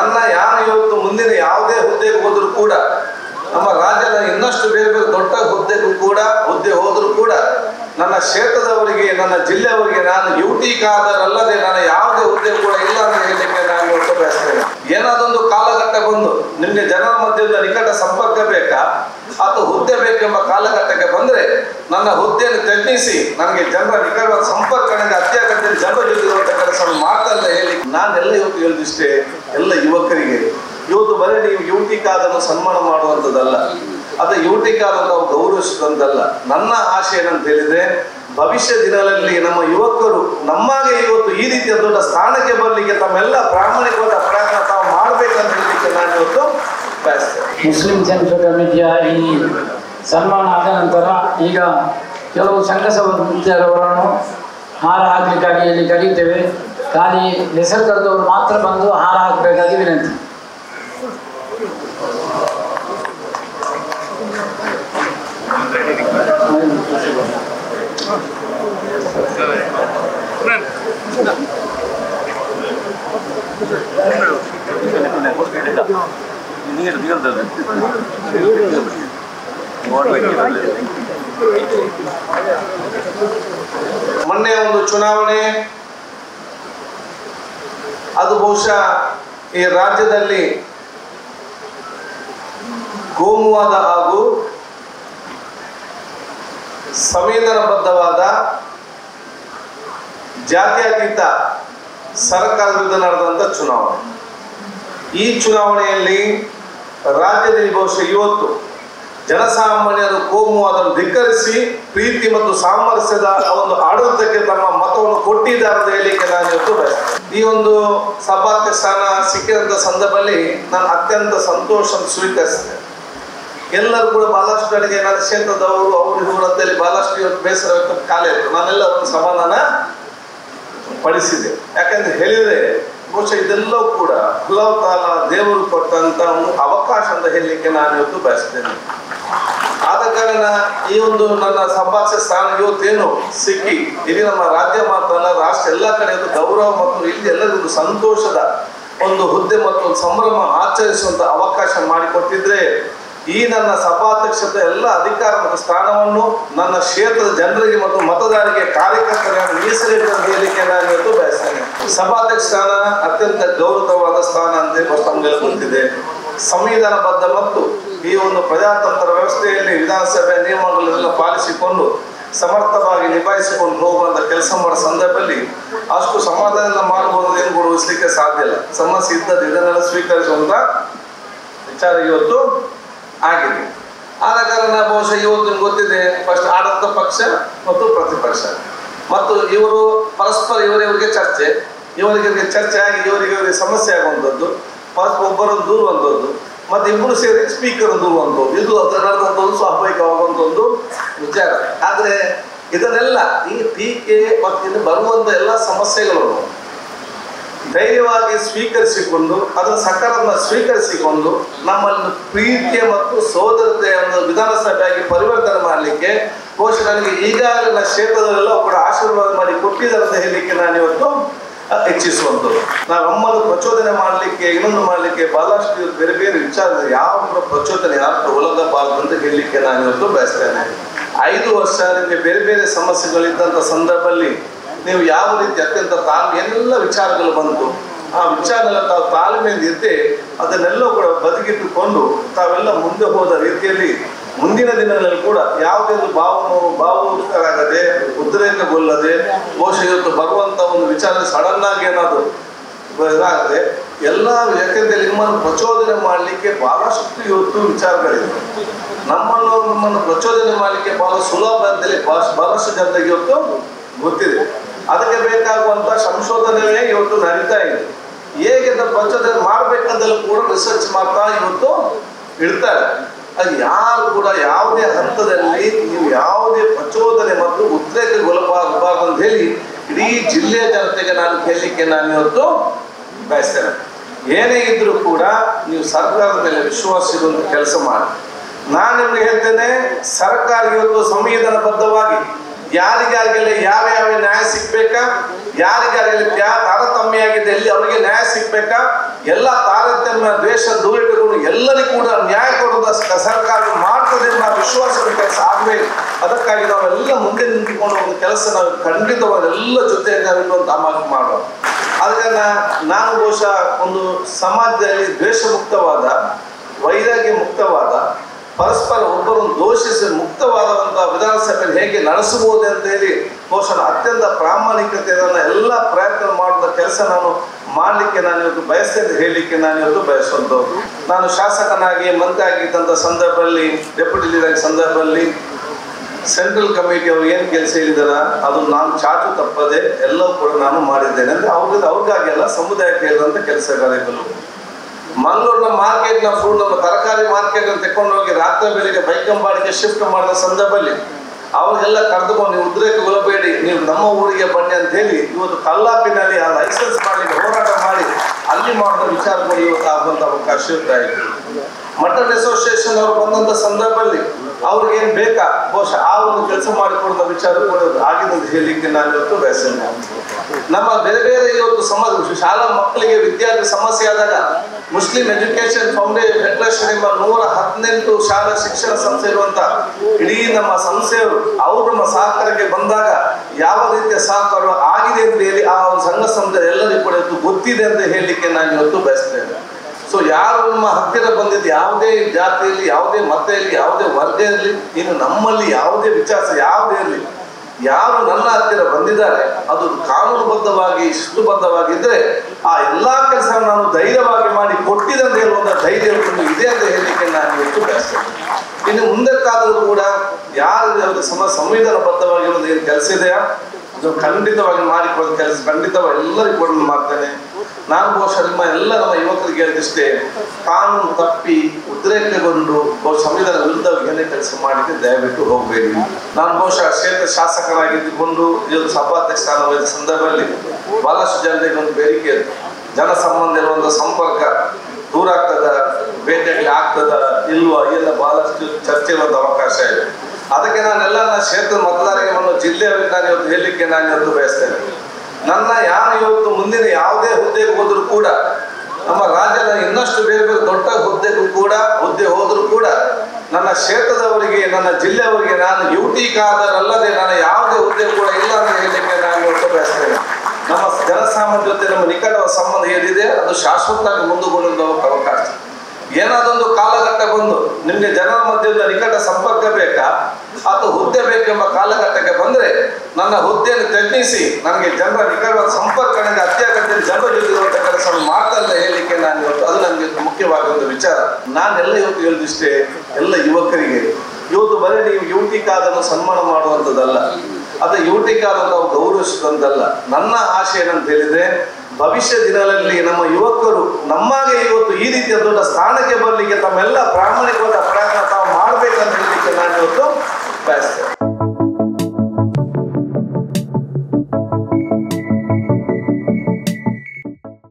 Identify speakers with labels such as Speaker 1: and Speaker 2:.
Speaker 1: ನನ್ನ ಯಾರು ಇವತ್ತು ಮುಂದಿನ ಯಾವುದೇ ಹುದ್ದೆಗೆ ಹೋದರೂ ಕೂಡ ನಮ್ಮ ರಾಜ್ಯದ ಇನ್ನಷ್ಟು ಬೇರೆ ಬೇರೆ ದೊಡ್ಡ ಹುದ್ದೆಗೂ ಕೂಡ ಹುದ್ದೆ ಹೋದರೂ ಕೂಡ ನನ್ನ ಕ್ಷೇತ್ರದವರಿಗೆ ನನ್ನ ಜಿಲ್ಲೆಯವರಿಗೆ ನಾನು ಡ್ಯೂಟಿ ಕಾದರಲ್ಲದೆ ನನ್ನ ಯಾವುದೇ ಹುದ್ದೆ ಕೂಡ ಇಲ್ಲ ಅಂತ ಹೇಳಲಿಕ್ಕೆ ನಾನು ಇವತ್ತು ಬಯಸ್ತೇನೆ ಏನಾದೊಂದು ಕಾಲಘಟ್ಟ ಬಂದು ನಿಮಗೆ ಜನರ ಮಧ್ಯದ ನಿಕಟ ಸಂಪರ್ಕ ಬೇಕಾ ಅಥವಾ ಹುದ್ದೆ ಬೇಕೆಂಬ ಕಾಲಘಟ್ಟಕ್ಕೆ ಬಂದ್ರೆ ನನ್ನ ಹುದ್ದೆಯನ್ನು ತ್ಯಜಿಸಿ ನನಗೆ ಜನರ ನಿಕಟವಾದ ಸಂಪರ್ಕ ನನಗೆ ಅತ್ಯಗತ್ಯ ಜನರ ಜೊತೆ ಇರುವಂತ ಕೆಲಸವನ್ನು ಮಾಡ್ತಲ್ಲ ಹೇಳಿ ನಾನೆಲ್ಲ ಇವತ್ತು ಹೇಳಿದಿಷ್ಟೇ ಎಲ್ಲ ಯುವಕರಿಗೆ ಇವತ್ತು ಬರೀ ನೀವು ಯುವತಿ ಕಾದನ್ನು ಸನ್ಮಾನ ಮಾಡುವಂಥದ್ದಲ್ಲ ಅದು ಯುವತಿ ಕಾದನ್ನು ನಾವು ಗೌರವಿಸುವಂತಲ್ಲ ನನ್ನ ಆಶೆ ಏನಂತ ಹೇಳಿದ್ರೆ ಭವಿಷ್ಯ ದಿನಗಳಲ್ಲಿ ನಮ್ಮ ಯುವಕರು ನಮ್ಮಾಗೆ ಇವತ್ತು ಈ ರೀತಿಯ ದೊಡ್ಡ ಸ್ಥಾನಕ್ಕೆ ಬರಲಿಕ್ಕೆ ತಮ್ಮೆಲ್ಲ ಪ್ರಾಮಾಣಿಕವಾದ ಪ್ರಯತ್ನ ತಾವು ಮಾಡ್ಬೇಕಂತ ಹೇಳಲಿಕ್ಕೆ ನಾನು ಇವತ್ತು ಬಯಸ್ತೇನೆ
Speaker 2: ಮುಸ್ಲಿಂ ಸೆಂಟ್ರಲ್ ಕಮಿಟಿಯ ಈ ಸನ್ಮಾನ ಆದ ನಂತರ ಈಗ ಕೆಲವು ಸಂಘ ಸಮಿತಿಯವರನ್ನು ಹಾರ ಹಾಕಲಿಕ್ಕಾಗಿ ಇಲ್ಲಿ ಕರೀತೇವೆ ಖಾಲಿ ಹೆಸರು ಕರೆದವರು ಮಾತ್ರ ಬಂದು ಹಾರ ಹಾಕಬೇಕಾಗಿ ವಿನಂತಿ
Speaker 1: ಮೊನ್ನೆ ಒಂದು ಚುನಾವಣೆ ಅದು ಬಹುಶಃ ಈ ರಾಜ್ಯದಲ್ಲಿ ಕೋಮುವಾದ ಹಾಗೂ ಸಂವಿಧಾನಬದ್ಧವಾದ ಜಾತ್ಯತೀತ ಸರ್ಕಾರದ ವಿರುದ್ಧ ನಡೆದಂತ ಚುನಾವಣೆ ಈ ಚುನಾವಣೆಯಲ್ಲಿ ರಾಜ್ಯದಲ್ಲಿ ಬಹುಶಃ ಇವತ್ತು ಜನಸಾಮಾನ್ಯರು ಕೋಮುವಾದನ್ನು ಧಿಕ್ಕರಿಸಿ ಪ್ರೀತಿ ಮತ್ತು ಸಾಮರಸ್ಯದ ಒಂದು ಆಡಳಿತಕ್ಕೆ ತಮ್ಮ ಮತವನ್ನು ಕೊಟ್ಟಿದ್ದಾರೆ ಅಂತ ಹೇಳಲಿಕ್ಕೆ ನಾನು ಇವತ್ತು ಬಯಸ್ತೇನೆ ಈ ಒಂದು ಸಭಾಧ್ಯಕ್ಷ ಸ್ಥಾನ ಸಿಕ್ಕಿದಂಥ ಸಂದರ್ಭದಲ್ಲಿ ನಾನು ಅತ್ಯಂತ ಸಂತೋಷ ಸ್ವೀಕರಿಸಿದೆ ಎಲ್ಲರೂ ಕೂಡ ಬಹಳಷ್ಟು ಕಡೆಗೆ ನನ್ನ ಕ್ಷೇತ್ರದವರು ಅವರು ಇವರು ಅಂತೇಳಿ ಬಹಳಷ್ಟು ಇವತ್ತು ಬೇಸರ ವ್ಯಕ್ತ ಕಾಲ ಇತ್ತು ನಾನೆಲ್ಲ ಒಂದು ಸಮಾಧಾನ ಪಡಿಸಿದೆ ಯಾಕಂದ್ರೆ ಹೇಳಿದ್ರೆ ಬಹುಶಃ ಇದೆಲ್ಲವೂ ಕೂಡ ಅಲ್ಲಾಹ್ ತಾಲ ದೇವರು ಕೊಟ್ಟಂತ ಒಂದು ಅವಕಾಶ ಅಂತ ಹೇಳಲಿಕ್ಕೆ ನಾನು ಇವತ್ತು ಬಯಸ್ತೇನೆ ಆದ ಕಾರಣ ಈ ಒಂದು ನನ್ನ ಸಭಾಕ್ಷ ಸ್ಥಾನ ಇವತ್ತೇನು ಸಿಕ್ಕಿ ಇಡೀ ನಮ್ಮ ರಾಜ್ಯ ಮಾತ್ರ ಅಲ್ಲ ರಾಷ್ಟ್ರ ಎಲ್ಲ ಕಡೆ ಒಂದು ಗೌರವ ಮತ್ತು ಇಲ್ಲಿ ಎಲ್ಲರಿಗೂ ಒಂದು ಸಂತೋಷದ ಒಂದು ಹುದ್ದೆ ಮತ್ತು ಒಂದು ಸಂಭ್ರಮ ಆಚರಿಸುವಂತ ಅವಕಾಶ ಮಾಡಿಕೊಟ್ಟಿದ್ರೆ ಈ ನನ್ನ ಸಭಾಧ್ಯಕ್ಷತೆ ಎಲ್ಲ ಅಧಿಕಾರ ಮತ್ತು ಸ್ಥಾನವನ್ನು ನನ್ನ ಕ್ಷೇತ್ರದ ಜನರಿಗೆ ಮತ್ತು ಮತದಾರರಿಗೆ ಕಾರ್ಯಕರ್ತರಿಗೆ ಮೀಸಲಿಟ್ಟು ಅಂತ ಹೇಳಲಿಕ್ಕೆ ನಾನು ಇವತ್ತು ಬಯಸ್ತೇನೆ ಸಭಾಧ್ಯಕ್ಷ ಸ್ಥಾನ ಅತ್ಯಂತ ಗೌರವವಾದ ಸ್ಥಾನ ಅಂತ ಹೇಳಿ ತಮಗೆ ಗೊತ್ತಿದೆ ಸಂವಿಧಾನಬದ್ಧ ಮತ್ತು ಈ ಒಂದು ಪ್ರಜಾತಂತ್ರ ವ್ಯವಸ್ಥೆಯಲ್ಲಿ ವಿಧಾನಸಭೆ ನಿಯಮಗಳನ್ನೆಲ್ಲ ಪಾಲಿಸಿಕೊಂಡು ಸಮರ್ಥವಾಗಿ ನಿಭಾಯಿಸಿಕೊಂಡು ಹೋಗುವಂತ ಕೆಲಸ ಮಾಡೋ ಸಂದರ್ಭದಲ್ಲಿ ಅಷ್ಟು ಸಮಾಧಾನ ಮಾಡಬಹುದು ಏನು ಗುರುವಿಸ್ಲಿಕ್ಕೆ ಸಾಧ್ಯ ಇಲ್ಲ ಸಮಸ್ಯೆ ಇದ್ದದ್ದು ಇದನ್ನೆಲ್ಲ ಸ್ವೀಕರಿಸುವಂತ ವಿಚಾರ ಇವತ್ತು ಆಗಿದೆ ಆದ ಕಾರಣ ಬಹುಶಃ ಇವತ್ತು ನಿಮ್ಗೆ ಗೊತ್ತಿದೆ ಫಸ್ಟ್ ಆಡಳಿತ ಪಕ್ಷ ಮತ್ತು ಪ್ರತಿಪಕ್ಷ ಮತ್ತು ಇವರು ಪರಸ್ಪರ ಇವರಿವರಿಗೆ ಚರ್ಚೆ ಇವರಿಗೆ ಇವರಿಗೆ ಚರ್ಚೆ ಆಗಿ ಇವರಿಗೆ ಇವರಿಗೆ ಸಮಸ್ಯೆ ಆಗುವಂಥದ್ದು ಪರಸ್ಪರ ಒಬ್ಬರನ್ನು ದೂರುವಂಥದ್ದು ಮತ್ತೆ ಇಬ್ಬರು ಸೇರಿ ಸ್ಪೀಕರ್ ದೂರುವಂಥದ್ದು ಇದು ಅದರ ನಡೆದಂಥದ್ದು ಸ್ವಾಭಾವಿಕವಾಗುವಂಥ ಒಂದು ವಿಚಾರ ಆದರೆ ಇದನ್ನೆಲ್ಲ ಈ ಟೀಕೆ ಮತ್ತು ಇನ್ನು ಬರುವಂಥ ಎಲ್ಲ ಸಮಸ್ಯೆಗಳನ್ನು ಧೈರ್ಯವಾಗಿ ಸ್ವೀಕರಿಸಿಕೊಂಡು ಅದರ ಸಕಾರವನ್ನು ಸ್ವೀಕರಿಸಿಕೊಂಡು ನಮ್ಮನ್ನು ಪ್ರೀತಿಯ ಮತ್ತು ಸೋದರತೆಯ ಒಂದು ವಿಧಾನಸಭೆಯಾಗಿ ಪರಿವರ್ತನೆ ಮಾಡಲಿಕ್ಕೆ ಬಹುಶಃ ನನಗೆ ಈಗಾಗಲೇ ನನ್ನ ಕ್ಷೇತ್ರದಲ್ಲೆಲ್ಲ ಕೂಡ ಆಶೀರ್ವಾದ ಮಾಡಿ ಕೊಟ್ಟಿದ್ದಾರೆ ಅಂತ ಹೇಳಲಿಕ್ಕೆ ನಾನು ಇವತ್ತು ಅಹ್, ಹೆಚ್ಚಿಸುವಂಥದ್ದು ನಾವು ನಮ್ಮನ್ನು ಪ್ರಚೋದನೆ ಮಾಡಲಿಕ್ಕೆ ಇನ್ನೊಂದು ಮಾಡಲಿಕ್ಕೆ ಬಹಳಷ್ಟು ಇವ್ರು ಬೇರೆ ಬೇರೆ ವಿಚಾರ ಯಾವ ಕೂಡ ಪ್ರಚೋದನೆ ಯಾರು ಒಳಗಬಾರದು ಅಂತ ಹೇಳಲಿಕ್ಕೆ ನಾನು ಇವತ್ತು ಬಯಸ್ತೇನೆ ಐದು ವರ್ಷ ನಿಮಗೆ ಬೇರೆ ಬೇರೆ ಸಮಸ್ಯೆಗಳಿದ್ದಂಥ ಸಂದರ್ಭದಲ್ಲಿ ನೀವು ಯಾವ ರೀತಿ ಅತ್ಯಂತ ತಾಳ್ಮೆ ಎಲ್ಲ ವಿಚಾರಗಳು ಬಂತು ಆ ವಿಚಾರನೆಲ್ಲ ತಾವು ತಾಳ್ಮೆಯಿಂದ ಇದ್ದೆ ಅದನ್ನೆಲ್ಲ ಕೂಡ ಬದಿಗಿಟ್ಟುಕೊಂಡು ತಾವೆಲ್ಲ ಮುಂದೆ ಹೋದ ರೀತಿಯಲ್ಲಿ ಮುಂದಿನ ದಿನಗಳಲ್ಲಿ ಕೂಡ ಯಾವುದೇ ಒಂದು ಭಾವ ಭಾವೋದ್ಕರಾಗದೆ ಉದ್ರೇಕಗೊಳ್ಳದೆ ಬಹುಶಃ ಇವತ್ತು ಬರುವಂತ ಒಂದು ವಿಚಾರ ಸಡನ್ ಆಗಿ ಏನಾದ್ರು ಇದಾಗದೆ ಎಲ್ಲ ಯಾಕೆಂದ್ರೆ ನಿಮ್ಮನ್ನು ಪ್ರಚೋದನೆ ಮಾಡಲಿಕ್ಕೆ ಬಹಳಷ್ಟು ಇವತ್ತು ವಿಚಾರಗಳಿವೆ ನಮ್ಮನ್ನು ನಮ್ಮನ್ನು ಪ್ರಚೋದನೆ ಮಾಡಲಿಕ್ಕೆ ಬಹಳ ಸುಲಭ ಅಂತೇಳಿ ಬಹಳ- ಬಹಳಷ್ಟು ಜನರಿಗೆ ಇವತ್ತು ಗೊತ್ತಿದೆ ಅದಕ್ಕೆ ಬೇಕಾಗುವಂತ ಸಂಶೋಧನೆ ಇವತ್ತು ನಡೀತಾ ಇದೆ ಹೇಗೆ ಅದನ್ನ ಪ್ರಚೋದನೆ ಮಾಡ್ಬೇಕಂತೆಲ್ಲ ಕೂಡ ರಿಸರ್ಚ್ ಮಾಡ್ತಾ ಇವತ್ತು ಇಡ್ತಾರೆ ಅದು ಯಾರು ಕೂಡ ಯಾವುದೇ ಹಂತದಲ್ಲಿ ನೀವು ಯಾವುದೇ ಪ್ರಚೋದನೆ ಮತ್ತು ಉದ್ರೇಕಗೊಳ್ಳಬಾರಬಾರದು ಅಂತ ಹೇಳಿ ಇಡೀ ಜಿಲ್ಲೆಯ ಜನತೆಗೆ ನಾನು ಕೇಳಲಿಕ್ಕೆ ನಾನು ಇವತ್ತು ಬಯಸ್ತೇನೆ ಏನೇ ಇದ್ರೂ ಕೂಡ ನೀವು ಸರ್ಕಾರದ ಮೇಲೆ ವಿಶ್ವಾಸ ಇರುವಂತ ಕೆಲಸ ಮಾಡಿ ನಾನು ನಿಮ್ಗೆ ಹೇಳ್ತೇನೆ ಸರ್ಕಾರ ಇವತ್ತು ಸಂವಿಧಾನಬದ್ಧವಾಗಿ ಯಾರಿಗಾರಿಗೆಲ್ಲ ಯಾವ ಯಾವ ನ್ಯಾಯ ಸಿಗ್ಬೇಕಾ ಯಾರಿಗಾರಿಗೆಲ್ಲ ತ್ಯಾ ತಾರತಮ್ಯ ಆಗಿದೆ ಎಲ್ಲಿ ಅವರಿಗೆ ನ್ಯಾಯ ಸಿಗ್ಬೇಕಾ ಎಲ್ಲ ತಾರತಮ್ಯ ನಿಮ್ಮ ದ್ವೇಷ ದೂರ ಇಟ್ಟುಕೊಂಡು ಎಲ್ಲರಿಗೂ ಕೂಡ ನ್ಯಾಯ ಕೊಡುವ ಸ- ಸರ್ಕಾರ ಮಾಡ್ತದೆ ಎಂಬ ವಿಶ್ವಾಸದ ಕೆಲಸ ಆಗಬೇಕು ಅದಕ್ಕಾಗಿ ನಾವೆಲ್ಲ ಮುಂದೆ ನಿಂತುಕೊಂಡು ಒಂದು ಕೆಲಸ ನಾವು ಖಂಡಿತವಾಗಿ ಎಲ್ಲ ಜೊತೆ ನಾವಿರುವಂತ ಅಮಾಗಿ ಮಾಡುವ ಆದ್ರೆ ನಾ- ನಾನು ಬಹುಶಃ ಒಂದು ಸಮಾಜದಲ್ಲಿ ದ್ವೇಷ ಮುಕ್ತವಾದ ವೈರಾಗ್ಯ ಮುಕ್ತವಾದ ಪರಸ್ಪರ ಒಬ್ಬರನ್ನು ದೋಷಿಸಿ ಮುಕ್ತವಾದಂತಹ ವಿಧಾನಸಭೆಯಲ್ಲಿ ಹೇಗೆ ನಡೆಸಬಹುದು ಅಂತ ಹೇಳಿ ಬಹುಶಃ ಅತ್ಯಂತ ಪ್ರಾಮಾಣಿಕತೆಯನ್ನು ಎಲ್ಲ ಪ್ರಯತ್ನ ಮಾಡಿದ ಕೆಲಸ ನಾನು ಮಾಡಲಿಕ್ಕೆ ನಾನು ಇವತ್ತು ಬಯಸ್ತೇನೆ ಹೇಳಲಿಕ್ಕೆ ನಾನು ಇವತ್ತು ಬಯಸುವಂಥದ್ದು ನಾನು ಶಾಸಕನಾಗಿ ಮಂತ್ರಿ ಆಗಿದ್ದಂಥ ಸಂದರ್ಭದಲ್ಲಿ ಡೆಪ್ಯೂಟಿ ಲೀಡರ್ ಸಂದರ್ಭದಲ್ಲಿ ಸೆಂಟ್ರಲ್ ಕಮಿಟಿ ಅವ್ರು ಏನು ಕೆಲಸ ಹೇಳಿದಾರ ಅದು ನಾನು ಚಾಚು ತಪ್ಪದೆ ಎಲ್ಲವೂ ಕೂಡ ನಾನು ಮಾಡಿದ್ದೇನೆ ಅಂದ್ರೆ ಅವ್ರಿಗೆ ಅವ್ರಿಗಾಗಿ ಅಲ್ಲ ಸಮುದಾಯಕ್ಕೆ ಹೇಳಿದಂಥ ಕೆಲಸ ಕಾರ್ಯಗಳು ಮಂಗಳೂರಿನ ಮಾರ್ಕೆಟ್ನ ಫ್ರೂಟ್ ನಮ್ಮ ತರಕಾರಿ ಮಾರ್ಕೆಟ್ ಅಂತ ತಕೊಂಡು ಹೋಗಿ ರಾತ್ರಿ ಬೆಳಿಗ್ಗೆ ಬೈಕಂಬಾಡಿಗೆ ಶಿಫ್ಟ್ ಮಾಡಿದ ಸಂದರ್ಭದಲ್ಲಿ ಅವ್ರಿಗೆಲ್ಲ ಕರೆದುಕೊಂಡು ನೀವು ಉದ್ರೇಕ ಗೊಳಬೇಡಿ ನೀವು ನಮ್ಮ ಊರಿಗೆ ಬನ್ನಿ ಅಂತ ಹೇಳಿ ಇವತ್ತು ಕಲ್ಲಾಪಿನಲ್ಲಿ ಆ ಲೈಸೆನ್ಸ್ ಮಾಡಲಿಕ್ಕೆ ಹೋರಾಟ ಮಾಡಿ ಅಲ್ಲಿ ಮಾಡಿದ ವಿಚಾರ ಕೂಡ ಇವತ್ತು ಆಗುವಂತ ಅವಕಾಶ ಇರ್ತಾ ಇತ್ತು ಮಟನ್ ಅಸೋಸಿಯೇಷನ್ ಅವರು ಬಂದಂತ ಸಂದರ್ಭದಲ್ಲಿ ಅವ್ರಿಗೆ ಏನ್ ಬೇಕಾ ಬಹುಶಃ ಆ ಒಂದು ಕೆಲಸ ಮಾಡಿಕೊಡುವ ವಿಚಾರ ಕೂಡ ಆಗಿದೆ ಅಂತ ಹೇಳಲಿಕ್ಕೆ ನಾನು ಇವತ್ತು ಬಯಸ್ತೇನೆ ನಮ್ಮ ಬೇರೆ ಬೇರೆ ಇವತ್ತು ಸಮಾಜ ಶಾಲಾ ಮಕ್ಕಳಿಗೆ ವಿದ್ಯಾರ್ಥಿ ಸಮಸ್ಯೆ ಆದಾಗ ಮುಸ್ಲಿಂ ಎಜುಕೇಶನ್ ಫೌಂಡೇಶನ್ ಫೆಡರೇಷನ್ ಎಂಬ ನೂರ ಹದಿನೆಂಟು ಶಾಲಾ ಶಿಕ್ಷಣ ಸಂಸ್ಥೆ ಇರುವಂತ ಇಡೀ ನಮ್ಮ ಸಂಸ್ಥೆಯವರು ಅವರು ನಮ್ಮ ಸಹಕಾರಕ್ಕೆ ಬಂದಾಗ ಯಾವ ರೀತಿಯ ಸಹಕಾರ ಆಗಿದೆ ಅಂತ ಹೇಳಿ ಆ ಒಂದು ಸಂಘ ಸಂಸ್ಥೆ ಎಲ್ಲರಿಗೂ ಕೂಡ ಇವತ್ತು ಗೊತ್ತಿದೆ ಅಂತ ಹೇಳಲಿಕ್ಕೆ ನಾನು ಇವತ್ತು ಬಯಸ್ತೇನೆ ಸೊ ಯಾರು ನಮ್ಮ ಹತ್ತಿರ ಬಂದಿದ್ದು ಯಾವುದೇ ಜಾತಿಯಲ್ಲಿ ಯಾವುದೇ ಮತ ಇರಲಿ ಯಾವುದೇ ವರ್ಗ ಇರಲಿ ಇನ್ನು ನಮ್ಮಲ್ಲಿ ಯಾವುದೇ ವಿಚಾರ ಯಾವುದೇ ಇರಲಿ ಯಾರು ನನ್ನ ಹತ್ತಿರ ಬಂದಿದ್ದಾರೆ ಅದು ಕಾನೂನುಬದ್ಧವಾಗಿ ಶಿಸ್ತುಬದ್ಧವಾಗಿದ್ರೆ ಆ ಎಲ್ಲಾ ಕೆಲಸ ನಾನು ಧೈರ್ಯವಾಗಿ ಮಾಡಿ ಕೊಟ್ಟಿದಂತ ಹೇಳುವಂತ ಧೈರ್ಯ ಒಂದು ಇದೆ ಅಂತ ಹೇಳಲಿಕ್ಕೆ ನಾನು ಇವತ್ತು ಬಯಸ್ತೇನೆ ಇನ್ನು ಮುಂದಕ್ಕಾದರೂ ಕೂಡ ಯಾರು ಯಾವುದೇ ಸಮ ಸಂವಿಧಾನಬದ್ಧವಾಗಿರೋದು ಏನು ಕೆಲಸ ಇದೆಯಾ ಅದು ಖಂಡಿತವಾಗಿ ಮಾಡಿಕೊಳ್ಳೋ ಕೆಲಸ ಖಂಡಿತವಾಗಿ ಎಲ್ಲರಿಗೂ ಕೂಡ ಮಾಡ್ತೇನೆ ನಾನು ಬಹುಶಃ ನಿಮ್ಮ ಎಲ್ಲ ನಮ್ಮ ಯುವಕರಿಗೆ ಹೇಳಿದಷ್ಟೇ ಕಾನೂನು ತಪ್ಪಿ ಉದ್ರೇಕಗೊಂಡು ಬಹುಶಃ ಸಂವಿಧಾನ ವಿರುದ್ಧವಾಗಿ ಏನೇ ಕೆಲಸ ಮಾಡಿದ್ರೆ ದಯವಿಟ್ಟು ಹೋಗಬೇಡಿ ನಾನು ಬಹುಶಃ ಕ್ಷೇತ್ರ ಶಾಸಕರಾಗಿದ್ದುಕೊಂಡು ಇವತ್ತು ಸಭಾಧ್ಯಕ್ಷ ಸ್ಥಾನ ವಹಿಸಿದ ಸಂದರ್ಭದಲ್ಲಿ ಬಹಳಷ್ಟು ಜನರಿಗೆ ಒಂದು ಬೇಡಿಕೆ ಇತ್ತು ಜನ ಸಂಬಂಧ ಇರುವಂತ ಸಂಪರ್ಕ ದೂರ ಆಗ್ತದ ಭೇಟಿಯಾಗಲಿ ಆಗ್ತದ ಇಲ್ವಾ ಎಲ್ಲ ಬಹಳಷ್ಟು ಚರ್ಚೆ ಇರುವಂತ ಅವಕಾಶ ಇದೆ ಅದಕ್ಕೆ ನಾನೆಲ್ಲ ನನ್ನ ಕ್ಷೇತ್ರದ ಮತದಾರರಿಗೆ ಒಂದು ಜಿಲ್ಲೆಯವರಿಗೆ ನಾನು ಇವತ್ತು ಹೇಳಲಿಕ್ಕೆ ನಾನು ಇವತ್ತು ಬಯಸ್ತೇನೆ ನನ್ನ ಯಾರು ಇವತ್ತು ಮುಂದಿನ ಯಾವುದೇ ಹುದ್ದೆಗೆ ಹೋದರೂ ಕೂಡ ನಮ್ಮ ರಾಜ್ಯದ ಇನ್ನಷ್ಟು ಬೇರೆ ಬೇರೆ ದೊಡ್ಡ ಹುದ್ದೆಗೂ ಕೂಡ ಹುದ್ದೆ ಹೋದರೂ ಕೂಡ ನನ್ನ ಕ್ಷೇತ್ರದವರಿಗೆ ನನ್ನ ಜಿಲ್ಲೆಯವರಿಗೆ ನಾನು ಯು ಟಿ ಕಾದರಲ್ಲದೆ ನನ್ನ ಯಾವುದೇ ಹುದ್ದೆ ಕೂಡ ಇಲ್ಲ ಅಂತ ಹೇಳಲಿಕ್ಕೆ ನಾನು ಇವತ್ತು ಬಯಸ್ತೇನೆ ನಮ್ಮ ಜನಸಾಮಾನ್ಯ ಜೊತೆ ನಮ್ಮ ನಿಕಟ ಸಂಬಂಧ ಏನಿದೆ ಅದು ಶಾಶ್ವತವಾಗಿ ಮುಂದುವರಿದ ಅವಕಾಶ ಏನಾದೊಂದು ಕಾಲಘಟ್ಟ ಬಂದು ನಿಮ್ಗೆ ಜನರ ಮಧ್ಯದ ನಿಕಟ ಸಂಪರ್ಕ ಬೇಕಾ ಅಥವಾ ಹುದ್ದೆ ಬೇಕೆಂಬ ಕಾಲಘಟ್ಟಕ್ಕೆ ಬಂದ್ರೆ ನನ್ನ ಹುದ್ದೆಯನ್ನು ತ್ಯಜಿಸಿ ನನಗೆ ಜನರ ನಿಕಟ ಸಂಪರ್ಕ ನನಗೆ ಅತ್ಯಗತ್ಯ ಜನರ ಜೊತೆ ಇರುವಂತ ಕೆಲಸವನ್ನು ಮಾಡ್ತಾ ಅಂತ ಹೇಳಲಿಕ್ಕೆ ನಾನು ಇವತ್ತು ಅದು ನನಗೆ ಮುಖ್ಯವಾದ ಒಂದು ವಿಚಾರ ನಾನೆಲ್ಲ ಇವತ್ತು ಹೇಳಿದಿಷ್ಟೇ ಎಲ್ಲ ಯುವಕರಿಗೆ ಇವತ್ತು ಬರೀ ನೀವು ಯುವತಿ ಕಾದನ್ನು ಸನ್ಮಾನ ಮಾಡುವಂಥದ್ದಲ್ಲ ಅದು ಯುವತಿ ಕಾದನ್ನು ನಾವು ಗೌರವಿಸುವಂತಲ್ಲ ನನ್ನ ಆಶೆ ಏನಂತ ಹೇಳಿದ್ರೆ ಭವಿಷ್ಯ ದಿನಗಳಲ್ಲಿ ನಮ್ಮ ಯುವಕರು ನಮ್ಮಾಗೆ ಇವತ್ತು ಈ ರೀತಿಯ ದೊಡ್ಡ ಸ್ಥಾನಕ್ಕೆ ಬರಲಿಕ್ಕೆ ತಮ್ಮೆಲ್ಲ ಪ್ರಾಮಾಣಿಕವಾದ ಪ್ರಯತ್ನ ತಾವು ಮಾಡ್ಬೇಕಂತ ಹೇಳಲಿಕ್ಕೆ ನಾನು ಇವತ್ತು ಬಯಸ್ತೇನೆ